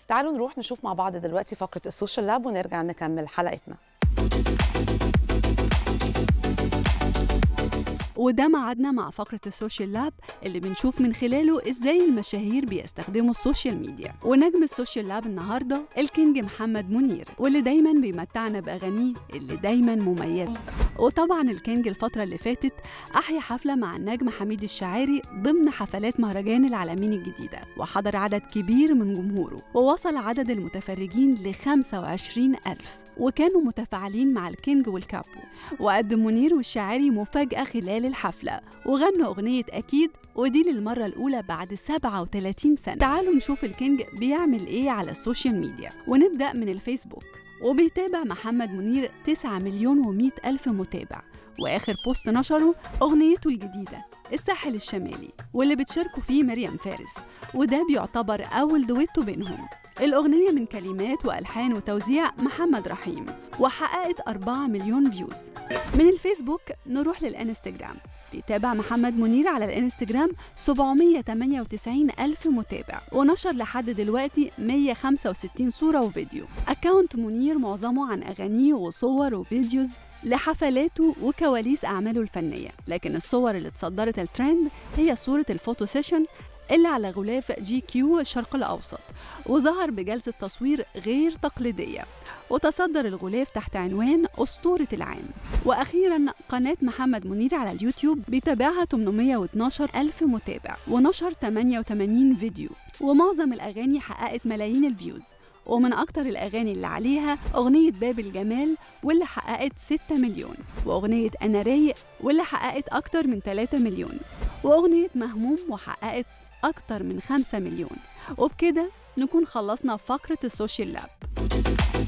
تعالوا نروح نشوف مع بعض دلوقتي فقره السوشيال لاب ونرجع نكمل حلقتنا وده ميعادنا مع فقرة السوشيال لاب اللي بنشوف من خلاله ازاي المشاهير بيستخدموا السوشيال ميديا ونجم السوشيال لاب النهارده الكينج محمد منير واللي دايما بيمتعنا باغانيه اللي دايما مميزه وطبعا الكينج الفترة اللي فاتت أحيا حفلة مع النجم حميد الشاعري ضمن حفلات مهرجان العالمين الجديدة وحضر عدد كبير من جمهوره ووصل عدد المتفرجين ل 25 ألف وكانوا متفاعلين مع الكينج والكابو وقدم منير والشاعري مفاجأة خلال الحفلة وغنوا أغنية أكيد ودي للمرة الأولى بعد 37 سنة تعالوا نشوف الكينج بيعمل إيه على السوشيال ميديا ونبدأ من الفيسبوك وبيتابع محمد منير 9 مليون و100 ألف متابع وآخر بوست نشره أغنيته الجديدة الساحل الشمالي واللي بتشاركوا فيه مريم فارس وده بيعتبر أول دويتو بينهم الأغنية من كلمات وألحان وتوزيع محمد رحيم وحققت 4 مليون فيوز من الفيسبوك نروح للإنستجرام بيتابع محمد منير على الانستجرام 798 ألف متابع ونشر لحد دلوقتي 165 صورة وفيديو أكاونت منير معظمه عن أغانيه وصور وفيديوز لحفلاته وكواليس أعماله الفنية لكن الصور اللي اتصدرت الترند هي صورة الفوتو سيشن اللي على غلاف جي كيو الشرق الأوسط وظهر بجلسة تصوير غير تقليدية وتصدر الغلاف تحت عنوان أسطورة العام وأخيرا قناة محمد منير على اليوتيوب بيتابعها 812 ألف متابع ونشر 88 فيديو ومعظم الأغاني حققت ملايين الفيوز ومن أكتر الأغاني اللي عليها أغنية باب الجمال واللي حققت 6 مليون وأغنية أنا رايق واللي حققت أكتر من 3 مليون وأغنية مهموم وحققت أكتر من 5 مليون وبكده نكون خلصنا فقرة السوشيال لاب